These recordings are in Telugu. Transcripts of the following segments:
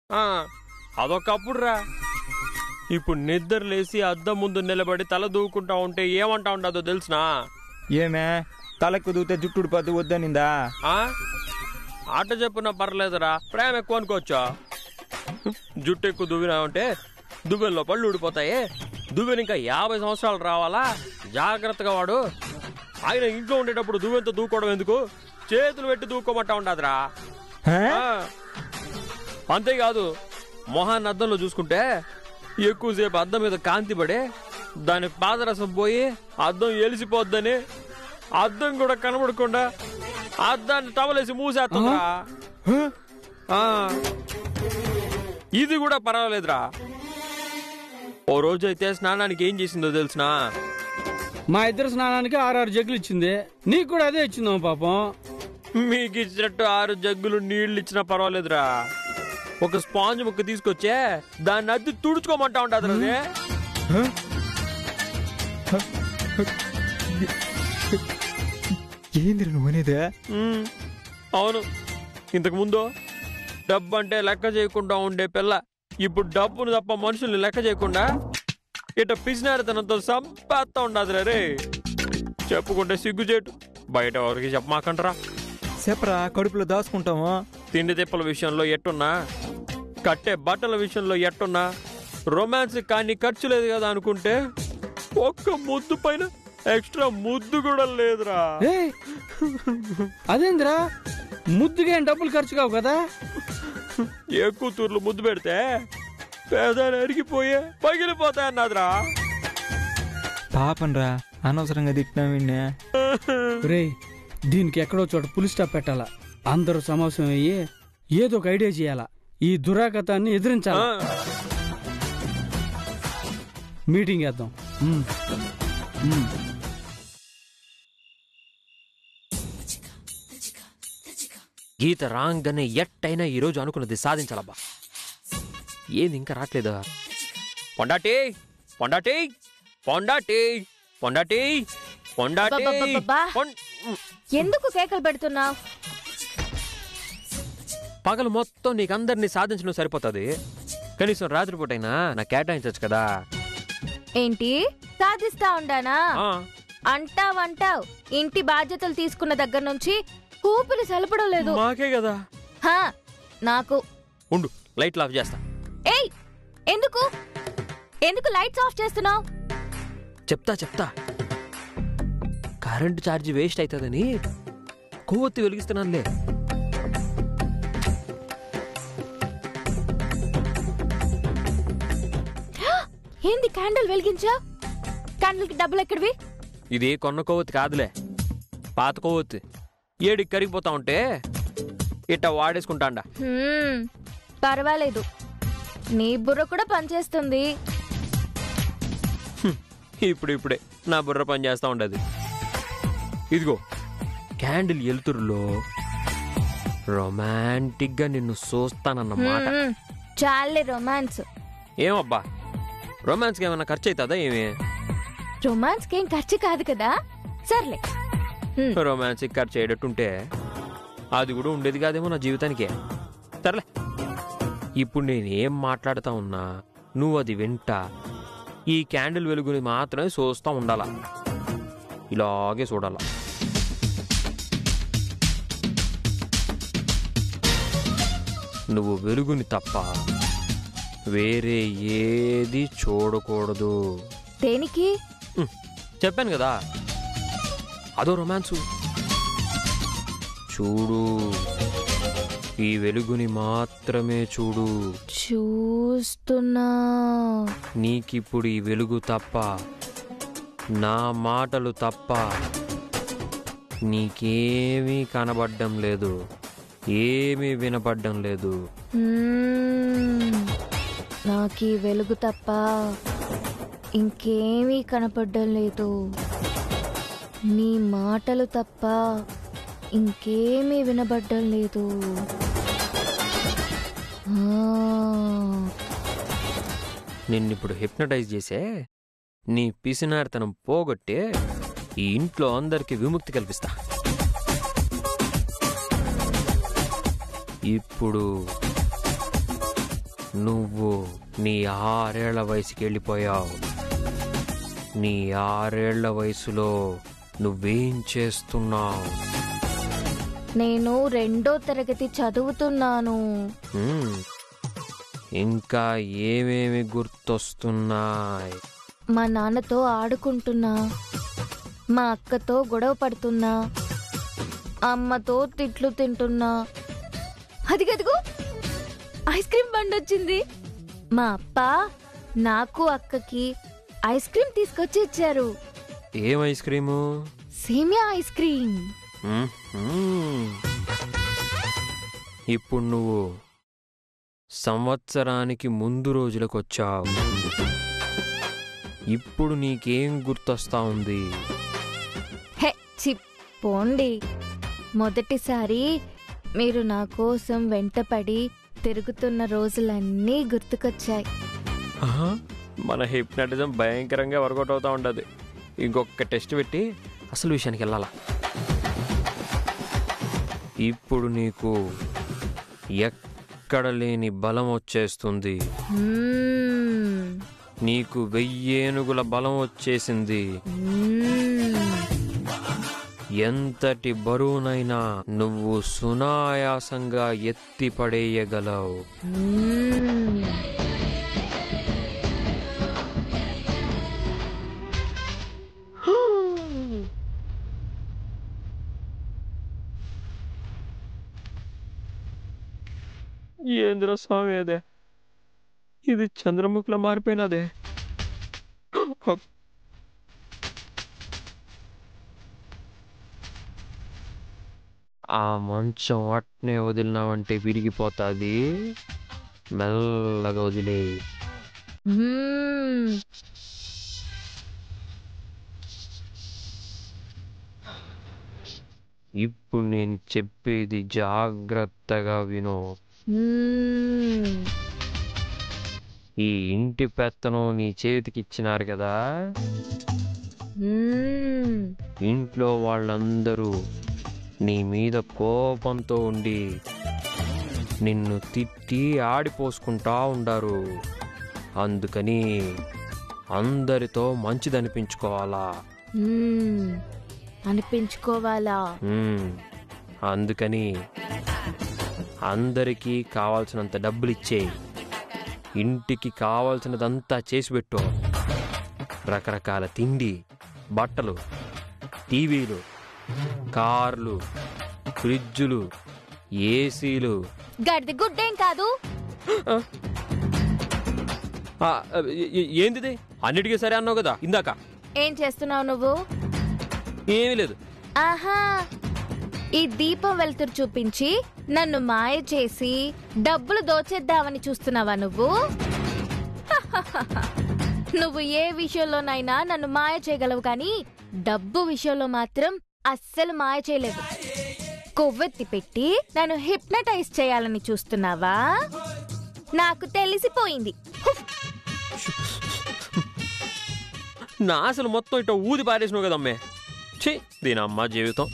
ఆ, అదొకప్పుడు రా ఇప్పుడు నిద్ర లేసి అద్దం ముందు నిలబడి తల దూకుంటా ఉంటే ఏమంటా ఉండదో తెలుసునా ఏమే తలకు దూతే జుట్టు ఊడిపోద్ది వద్దనిందా ఆ? ఆట చెప్పున పర్లేదురా ప్రేమ ఎక్కువ అనుకోవచ్చా జుట్టు ఎక్కువ దువ్వినామంటే దువ్వెల్లో పళ్ళు ఊడిపోతాయి దువ్వెని ఇంకా యాభై సంవత్సరాలు రావాలా జాగ్రత్తగా వాడు ఆయన ఇంట్లో ఉండేటప్పుడు దువ్వెంతో దూకోవడం ఎందుకు చేతులు పెట్టి దూకోమంటా ఉండదురా హే? ఆ. అంతేకాదు మొహాన్ని అద్దంలో చూసుకుంటే ఎక్కువసేపు అద్దం మీద కాంతి పడి దాని పాదరసం పోయి అద్దం ఎలిసిపోద్దని అద్దం కూడా కనబడకుండా అద్దాన్ని టవలేసి మూసేస్తుందిరా హ? ఆ. ఇది కూడా పర్వాలేదురా ఓ రోజు అయితే స్నానానికి ఏం చేసిందో తెలిసినా మా ఇద్దరు స్నానానికి ఆరారు జగ్గులు ఇచ్చింది నీకు కూడా అదే ఇచ్చిందాం పాపం మీకు ఇచ్చినట్టు ఆరు జగ్గులు నీళ్లు ఇచ్చినా పర్వాలేదురా ఒక స్పాంజ్ ముక్క తీసుకొచ్చే దాన్ని అద్ది తుడుచుకోమంటా ఉంటుంది అది హ? ఏందిరా నువ్వు అనేది మ్మ్. అవును ఇంతకు ముందు డబ్బు అంటే లెక్క చేయకుండా ఉండే పిల్ల ఇప్పుడు డబ్బును తప్ప మనుషుల్ని లెక్క చేయకుండా ఇట పిసినారితనంతో సంపేస్తా ఉండదు రే చెప్పుకుంటే సిగ్గుచేటు బయట ఎవరికి చెప్పమాకంటరా చెప్పరా కడుపులో దాచుకుంటాము తిండి తిప్పల విషయంలో ఎట్టున్నా కట్టే బట్టల విషయంలో ఎట్టున్నా రొమాన్స్ కానీ ఖర్చు లేదు కదా అనుకుంటే ఒక్క ముద్దు పైన ఎక్స్ట్రా ముద్దు కూడా లేదురా ఏ అదేందిరా ముద్దుగా ఏం డబ్బులు ఖర్చు కావు కదా ఎక్కువ తూర్లు ముద్దు పెడితే పేదాలు అరిగిపోయే పగిలిపోతాయి అన్నదిరా పాపనరా అనవసరంగా తిట్టినా విన్నే రేయ్ దీనికి ఎక్కడో చోట పులి స్టాప్ పెట్టాలా అందరూ సమావేశం అయ్యి ఏదో ఒక ఐడియా చేయాలా ఈ దురాగతాన్ని ఎదిరించాలా మీటింగ్ వేద్దాం ఉమ్. ఉమ్. గీత రాగానే ఎట్టయినా ఈరోజు అనుకున్నది సాధించాలబ్బా ఏంది ఇంకా రావట్లేదా పొండాటి పొండాటి పొండాటి పొండాటి పొండాటి అబ్బబ్బబ్బబ్బా. పొం- ఉమ్. ఎందుకు కేకలు పెడుతున్నావు పగలు మొత్తం నీకు అందరినీ సాధించడం సరిపోతుంది కనీసం రాత్రిపూటైనా నాకు కేటాయించచ్చు కదా ఏంటి సాధిస్తా ఉండానా ఆ, అంటావ్ అంటావ్ ఇంటి బాధ్యతలు తీసుకున్న దగ్గర నుంచి కూపిలి సలపడం లేదు మాకే కదా హా నాకు ఉండు లైట్లు ఆఫ్ చేస్తా ఏయ్ ఎందుకు ఎందుకు లైట్స్ ఆఫ్ చేస్తున్నావు చెప్తా చెప్తా కరెంటు ఛార్జ్ వేస్ట్ అవుతుందని కొవ్వొత్తి వెలిగిస్తున్నానులే ఏంది క్యాండిల్ వెలిగించా క్యాండిల్ కి డబ్బులు ఎక్కడివి ఇది కొన్న కొవ్వొత్తి కాదులే పాత కొవ్వొత్తి ఏడికి కరిగిపోతా ఉంటే ఇట్ట వాడేసుకుంటాండా హ్మ్, పర్వాలేదు నీ బుర్ర కూడా పనిచేస్తుంది ఇప్పుడు ఇప్పుడే నా బుర్ర పని చేస్తా ఉండదు ఇదిగో క్యాండిల్ ఎలుతురులో రొమాంటిక్ గా నిన్ను చూస్తానన్నమాట హ్మ్, చాలే రొమాన్స్ ఏమబ్బా రొమాన్స్ కి ఏమైనా ఖర్చు అవుతుందా ఏమి రొమాన్స్ కేం ఖర్చు కాదు కదా సర్లే హ్మ్, రొమాన్స్ కి ఖర్చు అయ్యేటట్టుంటే అది కూడా ఉండేది కాదేమో నా జీవితానికి సర్లే ఇప్పుడు నేను ఏం మాట్లాడుతా ఉన్నా నువ్వు అది వింటా ఈ క్యాండిల్ వెలుగుని మాత్రమే చూస్తా ఉండాలా ఇలాగే చూడాలా నువ్వు వెలుగుని తప్ప వేరే ఏది చూడకూడదు దేనికి హ్మ్, చెప్పాను కదా అదో రొమాన్సు చూడు ఈ వెలుగుని మాత్రమే చూడు చూస్తున్నా నీకిప్పుడు ఈ వెలుగు తప్ప నా మాటలు తప్ప నీకేమీ కనబడ్డం లేదు ఏమీ వినపడ్డం లేదు హ్మ్, నాకీ వెలుగు తప్ప ఇంకేమీ కనపడడం లేదు నీ మాటలు తప్ప ఇంకేమీ వినబడ్డం లేదు ఆ, నిన్నిప్పుడు హిప్నటైజ్ చేసే నీ పిసినారితనం పోగొట్టే ఈ ఇంట్లో అందరికీ విముక్తి కల్పిస్తా ఇప్పుడు నువ్వు నీ ఆరేళ్ల వయసుకి వెళ్ళిపోయావు నీ ఆరేళ్ల వయసులో నువ్వేం చేస్తున్నావు నేను రెండో తరగతి చదువుతున్నాను హ్మ్. ఇంకా ఏమేమి గుర్తొస్తున్నాయి మా నాన్నతో ఆడుకుంటున్నా మా అక్కతో గొడవ పడుతున్నా అమ్మతో తిట్లు తింటున్నా అదిగదిగో ఐస్ క్రీమ్ బండి వచ్చింది మా అప్ప నాకు అక్కకి ఐస్ క్రీమ్ తీసుకొచ్చి ఇచ్చారు ఏం ఐస్ క్రీము సేమియా ఐస్ క్రీమ్ హ్మ్. హ్మ్. ఇప్పుడు నువ్వు సంవత్సరానికి ముందు రోజులకు వచ్చావు ఇప్పుడు నీకేం గుర్తొస్తా ఉంది హే చిప్పోండి మొదటిసారి మీరు నా కోసం వెంటపడి తిరుగుతున్న రోజులన్నీ గుర్తుకొచ్చాయి ఆహా, మన హిప్నాటిజం భయంకరంగా వర్కౌట్ అవుతా ఉండదు ఇంకొక టెస్ట్ పెట్టి అసలు విషయానికి వెళ్ళాలా ఇప్పుడు నీకు ఎక్కడ లేని బలం వచ్చేస్తుంది మ్మ్. నీకు వెయ్యేనుగుల బలం వచ్చేసింది మ్మ్. ఎంతటి బరువునైనా నువ్వు సునాయాసంగా ఎత్తి పడేయగలవు మ్మ్. ఏంద్ర స్వామి అదే ఇది చంద్రముఖిలో మారిపోయినదే ఆ మంచం అట్నే వదిలినావంటే విరిగిపోతుంది మెల్లగా వదిలే మ్మ్. ఇప్పుడు నేను చెప్పేది జాగ్రత్తగా విను మ్మ్. ఈ ఇంటి పెత్తనం నీ చేతికి ఇచ్చినారు కదా మ్మ్. ఇంట్లో వాళ్ళందరూ నీ మీద కోపంతో ఉండి నిన్ను తిట్టి ఆడిపోసుకుంటా ఉండారు అందుకని అందరితో మంచిదనిపించుకోవాలా మ్మ్. అనిపించుకోవాలా మ్మ్. అందుకని అందరికీ కావాల్సినంత డబ్బులు ఇచ్చేయి ఇంటికి కావాల్సినదంతా చేసి పెట్టు రకరకాల తిండి బట్టలు టీవీలు కార్లు ఫ్రిడ్జులు ఏసీలు గడిది గుడ్డేం కాదు ఆ, ఏ- ఏ- ఏందిది అన్నిటికీ సరే అన్నావు కదా ఇందాక ఏం చేస్తున్నావు నువ్వు ఏమీ లేదు ఆహా ఈ దీపం వెలుతురు చూపించి నన్ను మాయ చేసి డబ్బులు దోచేద్దామని చూస్తున్నావా నువ్వు నువ్వు ఏ విషయంలోనైనా నన్ను మాయ చేయగలవు కానీ డబ్బు విషయంలో మాత్రం అస్సలు మాయ చేయలేవు కొవ్వెత్తి పెట్టి నన్ను హిప్నటైజ్ చేయాలని చూస్తున్నావా నాకు తెలిసిపోయింది హుఫ్. నా అసలు మొత్తం ఇట్లా ఊది పారేసినావు కదమ్మే ఛీ దీని అమ్మ జీవితం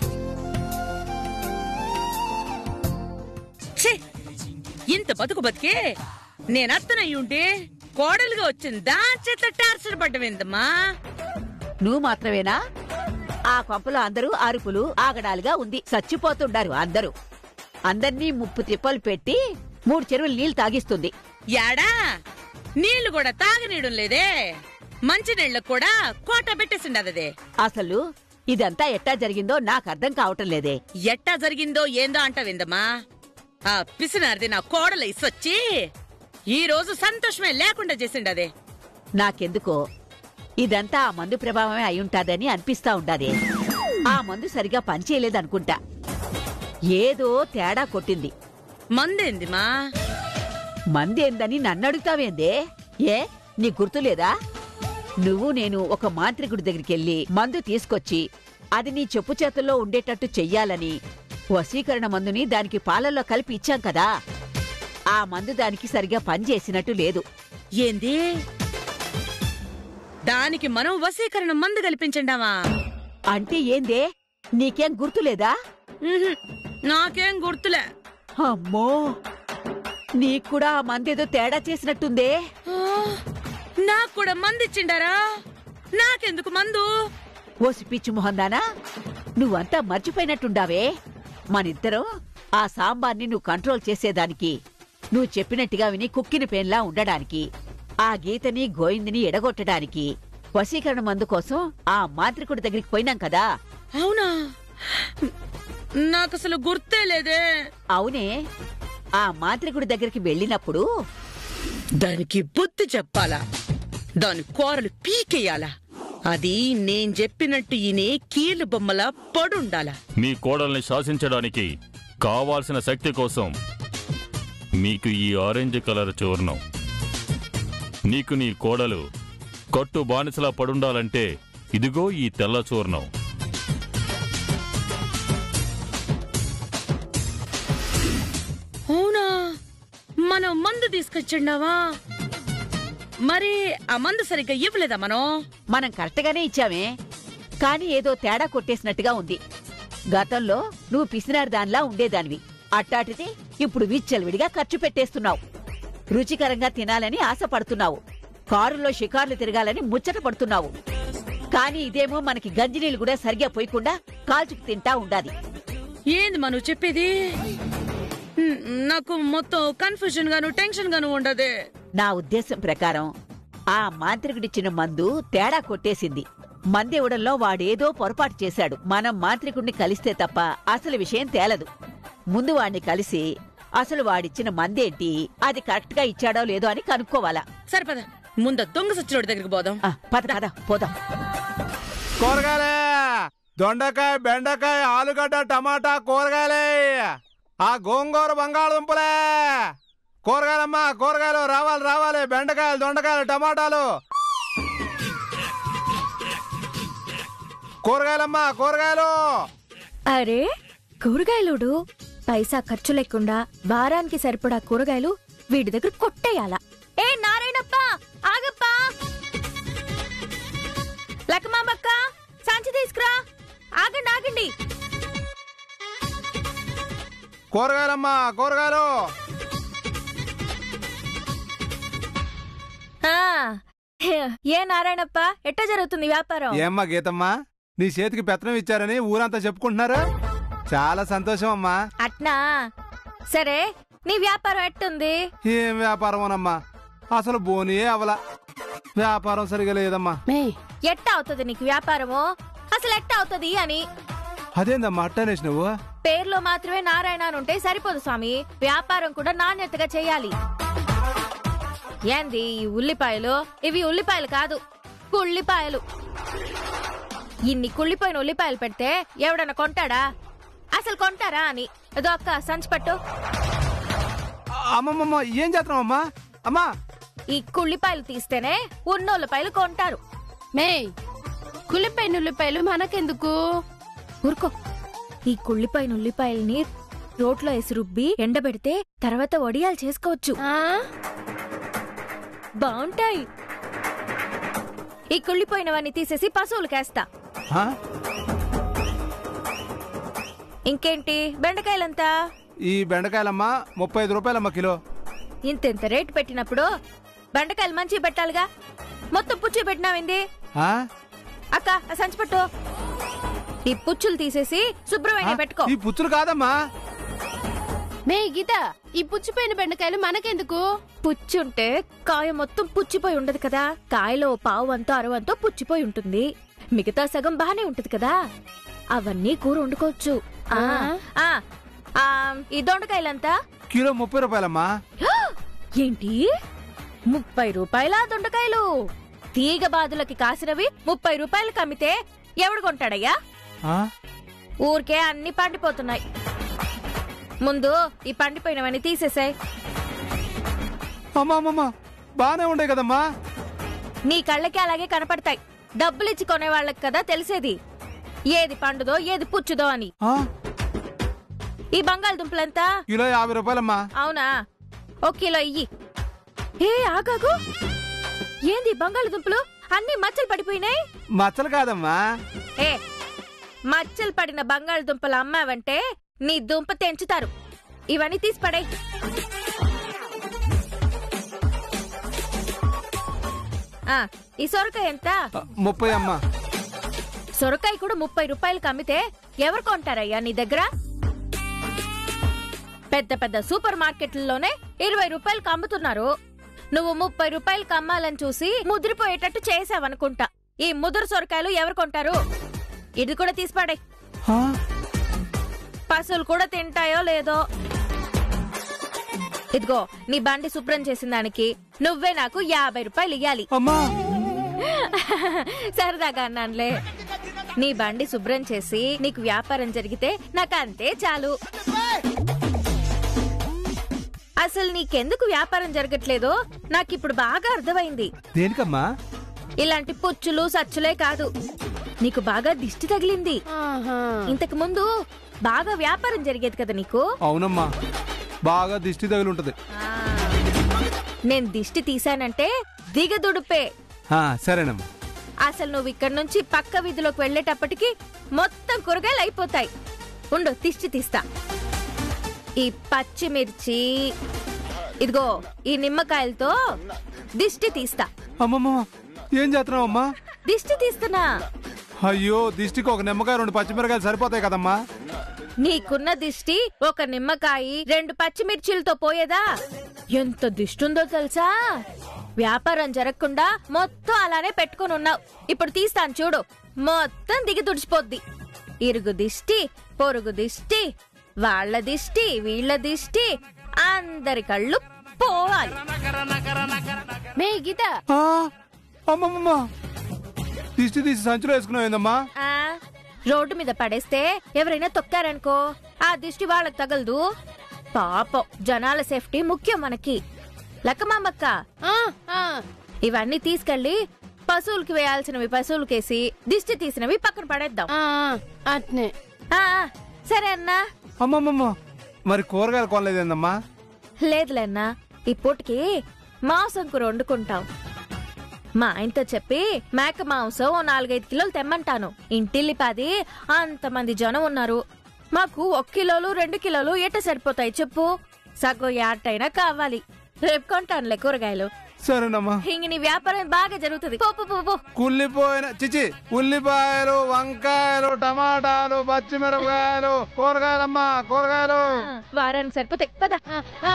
ఛే! ఇంత బతుకు బతికే నేను అత్తనయ్యుంటే కోడలుగా వచ్చింది దాని చేత టార్చర్ పడ్డమేందమ్మా నువ్వు మాత్రమేనా ఆ కొంపలో అందరూ అరుపులు ఆగడాలుగా ఉంది చచ్చిపోతుండారు అందరూ అందర్నీ ముప్పు తిప్పలు పెట్టి మూడు చెరువులు నీళ్లు తాగిస్తుంది యాడా నీళ్లు కూడా తాగనీయడం లేదే మంచినీళ్ళకు కూడా కోట పెట్టేసిండదే అసలు ఇదంతా ఎట్టా జరిగిందో నాకు అర్థం కావటం లేదే ఎట్టా జరిగిందో ఏందో అంటావిందమ్మా ఆ పిసినారిది నా కోడల ఇసొచ్చి ఈ రోజు సంతోషమే లేకుండా చేసిండదే నాకెందుకో ఇదంతా ఆ మందు ప్రభావమే అయ్యుంటాదని అనిపిస్తా ఉండాదే ఆ మందు సరిగా పనిచేయలేదనుకుంటా ఏదో తేడా కొట్టింది మందేందిమా మందేందని నన్నడుగుతావేందే ఏ నీ గుర్తులేదా నువ్వు నేను ఒక మాంత్రికుడి దగ్గరికెళ్ళి మందు తీసుకొచ్చి అది నీ చెప్పు చేతుల్లో ఉండేటట్టు చెయ్యాలని వశీకరణ మందుని దానికి పాలల్లో కలిపి ఇచ్చాం కదా ఆ మందు దానికి సరిగా పనిచేసినట్టు లేదు ఏంది దానికి మనం వశీకరణ మందు కల్పించండావా అంటే ఏందే నీకేం గుర్తులేదా ఉహుం, నాకేం గుర్తులే అమ్మో నీకు కూడా ఆ మందేదో తేడా చేసినట్టుందే ఆ, నాకు కూడా మందు ఇచ్చిండారా నాకెందుకు మందు ఓసి పిచ్చి మొహందానా నువ్వంతా మర్చిపోయినట్టుండావే మనిద్దరం ఆ సాంబార్ని నువ్వు కంట్రోల్ చేసేదానికి నువ్వు చెప్పినట్టుగా విని కుక్కిన పేన్లా ఉండడానికి ఆ గీతని గోయిందిని ఎడగొట్టడానికి వశీకరణ మందు కోసం ఆ మాంత్రికుడి దగ్గరికి పోయినాం కదా అవునా నాకు అసలు గుర్తే లేదే అవునే ఆ మాంత్రికుడి దగ్గరికి వెళ్ళినప్పుడు దానికి బుద్ధి చెప్పాలా దాని కూరలు పీకేయాలా అది నేను చెప్పినట్టు ఈయనే కీలు బొమ్మలా పడుండాలా మీ కోడల్ని శాసించడానికి కావాల్సిన శక్తి కోసం మీకు ఈ ఆరెంజ్ కలర్ చూర్ణం నీకు నీ కోడలు కట్టు బానిసలా పడుండాలంటే ఇదిగో ఈ తెల్ల చూర్ణం అవునా మనం మందు తీసుకొచ్చిండావా మరి ఆ మందు సరిగ్గా ఇవ్వలేదా మనం మనం కరెక్ట్గానే ఇచ్చామే కాని ఏదో తేడా కొట్టేసినట్టుగా ఉంది గతంలో నువ్వు పిసినారు దానిలా ఉండేదానివి అట్టాటిది ఇప్పుడు విచ్చలవిడిగా ఖర్చు పెట్టేస్తున్నావు రుచికరంగా తినాలని ఆశపడుతున్నావు కారులో షికార్లు తిరగాలని ముచ్చట పడుతున్నావు కాని ఇదేమో మనకి గంజినీళ్ళు కూడా సరిగ్గా పోయకుండా కాల్చుకు తింటా ఉండాది ఏంది మనం చెప్పేది హ్మ్, నాకు మొత్తం కన్ఫ్యూజన్ గాను టెన్షన్ గాను ఉండదే నా ఉద్దేశం ప్రకారం ఆ మాంత్రికుడిచ్చిన మందు తేడా కొట్టేసింది మందివ్వడంలో వాడేదో పొరపాటు చేశాడు మనం మాంత్రికుడిని కలిస్తే తప్ప అసలు విషయం తేలదు ముందు వాడిని కలిసి అసలు వాడిచ్చిన మందేంటి అది కరెక్ట్ గా ఇచ్చాడో లేదో అని కనుక్కోవాలా సరిపద ముందు దొంగ సచ్చినోడి దగ్గరికి పోదాం ఆ, పద పద పోదాం కూరగాయలే దొండకాయ బెండకాయ ఆలుగడ్డ టమాటా కూరగాయలే ఆ గోంగూర బంగాళదుంపలే కూరగాయలమ్మా కూరగాయలు రావాలి రావాలి బెండకాయలు దొండకాయలు టమాటాలు కూరగాయలమ్మా కూరగాయలు అరే కూరగాయలుడు పైసా ఖర్చు లేకుండా వారానికి సరిపడా కూరగాయలు వీడి దగ్గర కొట్టేయాల ఏ నారాయణప్ప ఆగప్పా లక్కమాంబక్క సంచి తీసుకురా ఆగండి ఆగండి కూరగాయలమ్మా కూరగాయలు ఆ, ఏ నారాయణప్ప ఎట్ట జరుగుతుంది వ్యాపారం ఏమ్మా గీతమ్మా నీ చేతికి పెత్తనం ఇచ్చారని ఊరంతా చెప్పుకుంటున్నారు చాలా సంతోషం అమ్మా అట్నా సరే నీ వ్యాపారం ఎట్టుంది ఏం వ్యాపారమోనమ్మా అసలు బోనియే అవల వ్యాపారం సరిగా లేదమ్మా ఎట్ట అవుతుంది నీకు వ్యాపారము అసలు ఎట్ట అవుతుంది అని అదేందమ్మా అట్టనేసి నువ్వు పేర్లో మాత్రమే నారాయణ అని ఉంటే సరిపోదు స్వామి వ్యాపారం కూడా నాణ్యతగా చేయాలి ఏంది ఈ ఉల్లిపాయలు ఇవి ఉల్లిపాయలు కాదు కుళ్ళిపాయలు ఇన్ని కుళ్ళిపోయిన ఉల్లిపాయలు పెడితే ఎవడన్నా కొంటాడా అసలు కొంటారా అని అదో అక్క సంచి పట్టు అమ్మమ్మమ్మ ఏం చేస్తున్నావు అమ్మా అమ్మా ఈ కుళ్ళిపాయలు తీస్తేనే ఉన్న ఉల్లిపాయలు కొంటారు మే కులిపైన ఉల్లిపాయలు మనకెందుకు ఊరుకో ఈ కుళ్ళిపోయిన ఉల్లిపాయల్ని రోట్లో వేసి రుబ్బి ఎండబెడితే తర్వాత వడియాలు చేసుకోవచ్చు ఆ? బాగుంటాయి ఈ కుళ్ళిపోయినవన్నీ తీసేసి పశువులకేస్తా ఆ? ఇంకేంటి బెండకాయలంతా ఈ బెండకాయలమ్మా ముప్పై ఐదు రూపాయలమ్మా కిలో ఇంతెంత రేటు పెట్టినప్పుడు బెండకాయలు మంచి పెట్టాలిగా మొత్తం పుచ్చి పెట్టినావింది ఆ? అక్క ఆ సంచి పట్టు ఈ పుచ్చులు తీసేసి శుభ్రమైన పెట్టుకో ఈ పుచ్చులు కాదమ్మా మే గీత ఈ పుచ్చిపోయిన బెండకాయలు మనకెందుకు పుచ్చుంటే కాయ మొత్తం పుచ్చిపోయి ఉండదు కదా కాయలో ఓ పావు వంతో అరవంతో పుచ్చిపోయి ఉంటుంది మిగతా సగం బానే ఉంటది కదా అవన్నీ కూర వండుకోవచ్చు ఆ, ఆ, ఆ, ఈ దొండకాయలంతా కిలో ముప్పై రూపాయలమ్మా ఏంటి ముప్పై రూపాయల దొండకాయలు తీగ బాదులకి కాసినవి ముప్పై రూపాయలకి అమ్మితే ఎవడు కొంటాడయ్యా ఆ? ఊరికే అన్ని పండిపోతున్నాయి ముందు ఈ పండిపోయినవన్నీ తీసేసాయి అమ్మా అమ్మమ్మ బానే ఉండే కదమ్మా నీ కళ్ళకి అలాగే కనపడతాయి డబ్బులిచ్చి కొనే వాళ్ళకి కదా తెలిసేది ఏది పండుదో ఏది పుచ్చుదో అని ఆ? ఈ బంగాళదుంపలంతా కిలో యాభై రూపాయలమ్మా అవునా ఒక కిలో ఇయ్యి ఏ ఆగాగు ఏంది ఈ బంగాళదుంపలు అన్ని మచ్చలు పడిపోయినాయి మచ్చలు కాదమ్మా ఏ మచ్చలు పడిన బంగాళదుంపలు అమ్మావంటే నీ దుంప తెంచుతారు ఇవన్నీ తీసి పడేయ్ ఆ, ఈ సొరకాయ ఎంత ఆ, ముప్పై అమ్మా సొరకాయ కూడా ముప్పై రూపాయలకి అమ్మితే ఎవరు కొంటారయ్యా నీ దగ్గర పెద్ద పెద్ద సూపర్ మార్కెట్లలోనే ఇరవై రూపాయలకి అమ్ముతున్నారు నువ్వు ముప్పై రూపాయలకి అమ్మాలని చూసి ముదిరిపోయేటట్టు చేసావనుకుంటా ఈ ముదురు సొరకాయలు ఎవరు కొంటారు ఇది కూడా తీసిపాడే ఆ, పశువులు కూడా తింటాయో లేదో ఇదిగో నీ బండి శుభ్రం చేసిన దానికి నువ్వే నాకు యాభై రూపాయలు ఇయ్యాలి అమ్మా సరదాగా అన్నానులే నీ బండి శుభ్రం చేసి నీకు వ్యాపారం జరిగితే నాకు అంతే చాలు అసలు నీకెందుకు వ్యాపారం జరగట్లేదో నాకిప్పుడు బాగా అర్థమైంది దేనికమ్మా ఇలాంటి పుచ్చులు సచ్చులే కాదు నీకు బాగా దిష్టి తగిలింది ఆహా. ఇంతకు ముందు బాగా వ్యాపారం జరిగేది కదా నీకు అవునమ్మా బాగా దిష్టి తగిలి ఉంటది నేను దిష్టి తీశానంటే దిగదుడుపే ఆ, సరేనమ్మా అసలు నువ్వు ఇక్కడ నుంచి పక్క వీధిలోకి వెళ్ళేటప్పటికి మొత్తం కూరగాయలు అయిపోతాయి ఉండు దిష్టి తీస్తా ఈ పచ్చిమిర్చి ఇదిగో ఈ నిమ్మకాయలతో దిష్టి తీస్తా అమ్మమ్మ ఏం చేస్తున్నావు అమ్మా దిష్టి తీస్తున్నా అయ్యో దిష్టికి ఒక నిమ్మకాయ రెండు పచ్చిమిరకాయలు సరిపోతాయి కదమ్మా నీకున్న దిష్టి ఒక నిమ్మకాయ రెండు పచ్చిమిర్చిలతో పోయేదా ఎంత దిష్టి ఉందో తెలుసా వ్యాపారం జరగకుండా మొత్తం అలానే పెట్టుకొని ఉన్నావు ఇప్పుడు తీస్తాను చూడు మొత్తం దిగి తుడిచిపోద్ది ఇరుగు దిష్టి పొరుగు దిష్టి వాళ్ళ దిష్టి వీళ్ళ దిష్టి అందరి కళ్ళు పోవాలి మే గీత ఆ, అమ్మమ్మమ్మ దిష్టి తీసి సంచిలో వేసుకున్నావు ఏందమ్మా ఆ రోడ్డు మీద పడేస్తే ఎవరైనా తొక్కారనుకో ఆ దిష్టి వాళ్ళకి తగలదు పాపం జనాల సేఫ్టీ ముఖ్యం మనకి లక్కమామక్క ఆ, ఆ. ఇవన్నీ తీసుకెళ్లి పశువులకి వేయాల్సినవి పశువులకేసి దిష్టి తీసినవి పక్కన పడేద్దాం ఆ, అట్నే ఆ, ఆ, సరే అన్నా అమ్మమ్మమ్మ మరి కూరగాయలు కొనలేదేందమ్మా లేదులే అన్నా ఈ పూటకి మాంసం కూర వండుకుంటాం మా ఆయనతో చెప్పి మేక మాంసం ఓ నాలుగైదు కిలోలు తెమ్మంటాను ఇంటిల్లిపాది అంతమంది జనం ఉన్నారు మాకు ఒక కిలోలు రెండు కిలోలు ఎట సరిపోతాయి చెప్పు సగం యాటైనా కావాలి రేపు కొంటానులే కూరగాయలు సరేనమ్మా ఇంక నీ వ్యాపారం బాగా జరుగుతుంది పో, పో, పో, పో. కుళ్ళిపోయిన చిచి ఉల్లిపాయలు వంకాయలు టమాటాలు పచ్చిమిరపకాయలు కూరగాయలమ్మా కూరగాయలు వారానికి సరిపోతాయి పద ఆ, ఆ.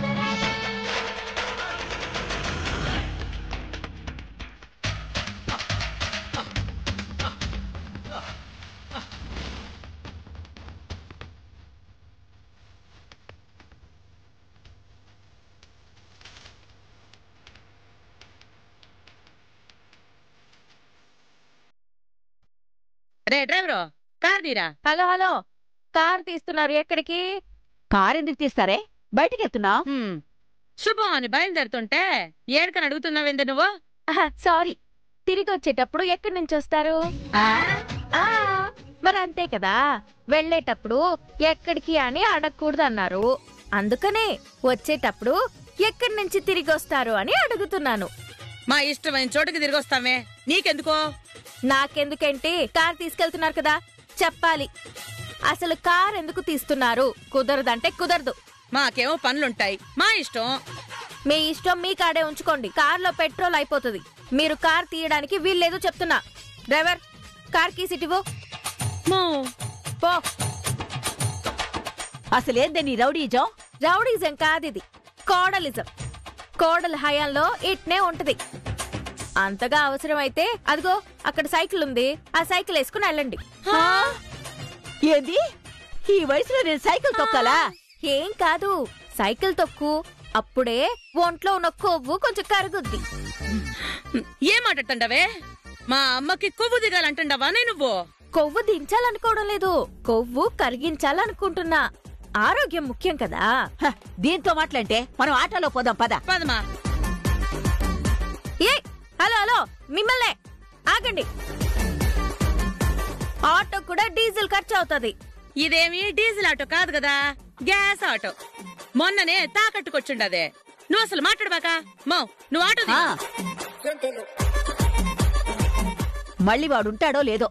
రే డ్రైవరు కార్ నీరా హలో హలో కార్ తీస్తున్నారు ఎక్కడికి కారు ఎందుకు తీస్తారే బయటికి ఎత్తున్నావు హ్మ్. శుభం అని బయలుదేరుతుంటే ఏడుకని అడుగుతున్నావేంది నువ్వు ఆహా, సారీ తిరిగి వచ్చేటప్పుడు ఎక్కడి నుంచి వస్తారు ఆ, మరి అంతే కదా వెళ్ళేటప్పుడు ఎక్కడికి అని అడగకూడదు అన్నారు అందుకనే వచ్చేటప్పుడు ఎక్కడి నుంచి తిరిగి వస్తారు అని అడుగుతున్నాను మా ఇష్టమైన చోటుకి తిరిగి వస్తామే నీకెందుకో నాకెందుకేంటి కార్ తీసుకెళ్తున్నారు కదా చెప్పాలి అసలు కార్ ఎందుకు తీస్తున్నారు కుదరదంటే కుదరదు మాకేమో పనులుంటాయి మా ఇష్టం మీ ఇష్టం మీ కాడే ఉంచుకోండి కార్లో పెట్రోల్ అయిపోతుంది మీరు కార్ తీయడానికి వీల్లేదు చెప్తున్నా డ్రైవర్ కార్ కీ సిటివు మో. పో అసలేందే నీ రౌడీజం రౌడీజం కాదిది కోడలిజం కోడల హయాంలో ఇట్నే ఉంటది అంతగా అవసరమైతే అదిగో అక్కడ సైకిల్ ఉంది ఆ సైకిల్ వేసుకుని వెళ్ళండి ఏంది ఈ వయసులో నేను సైకిల్ తొక్కాలా ఏం కాదు సైకిల్ తొక్కు అప్పుడే ఒంట్లో ఉన్న కొవ్వు కొంచెం కరుగుద్ది ఏం మాట్లాడుతుండవే మా అమ్మకి కొవ్వు దిగాలంటుండవా నే నువ్వు కొవ్వు దించాలనుకోవడం లేదు కొవ్వు కరిగించాలనుకుంటున్నా ఆరోగ్యం ముఖ్యం కదా హ, దీంతో మాట్లాంటే మనం ఆటోలో పోదాం పద పదమా ఏ హలో హలో మిమ్మల్నే ఆగండి ఆటో కూడా డీజిల్ ఖర్చు అవుతుంది ఇదేమి డీజిల్ ఆటో కాదు కదా గ్యాస్ ఆటో మొన్ననే తాకట్టుకొచ్చుండదే నువ్వు అసలు మాట్లాడబాక మో నువ్వు ఆటో ఆ. దిగు. మళ్ళీ వాడు ఉంటాడో లేదో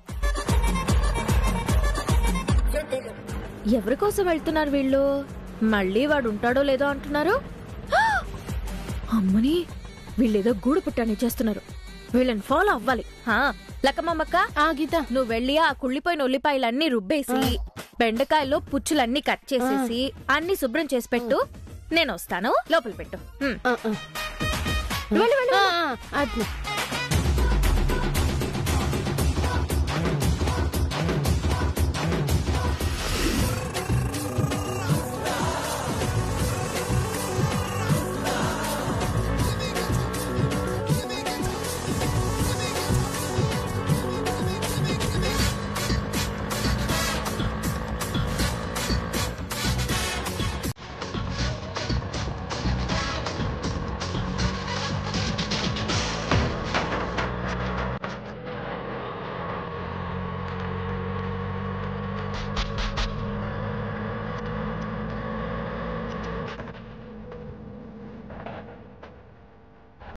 ఎవరి కోసం వెళ్తున్నారు వీళ్ళు మళ్ళీ వాడు ఉంటాడో లేదో అంటున్నారు హా! అమ్మని వీళ్ళేదో గూడు పుట్టాని చేస్తున్నారు వీళ్ళని ఫాలో అవ్వాలి హా, లక్కమ్మక్క ఆ గీత నువ్వు వెళ్ళి ఆ కుళ్ళిపోయిన ఉల్లిపాయలన్నీ రుబ్బేసి బెండకాయలో పుచ్చులన్నీ కట్ చేసేసి అన్ని శుభ్రం చేసి పెట్టు నేను వస్తాను లోపల పెట్టు హ్మ్. ఆ, ఆ. వెళ్ళు, వెళ్ళు, ఆ, వెళ్ళు. ఆ, అట్నే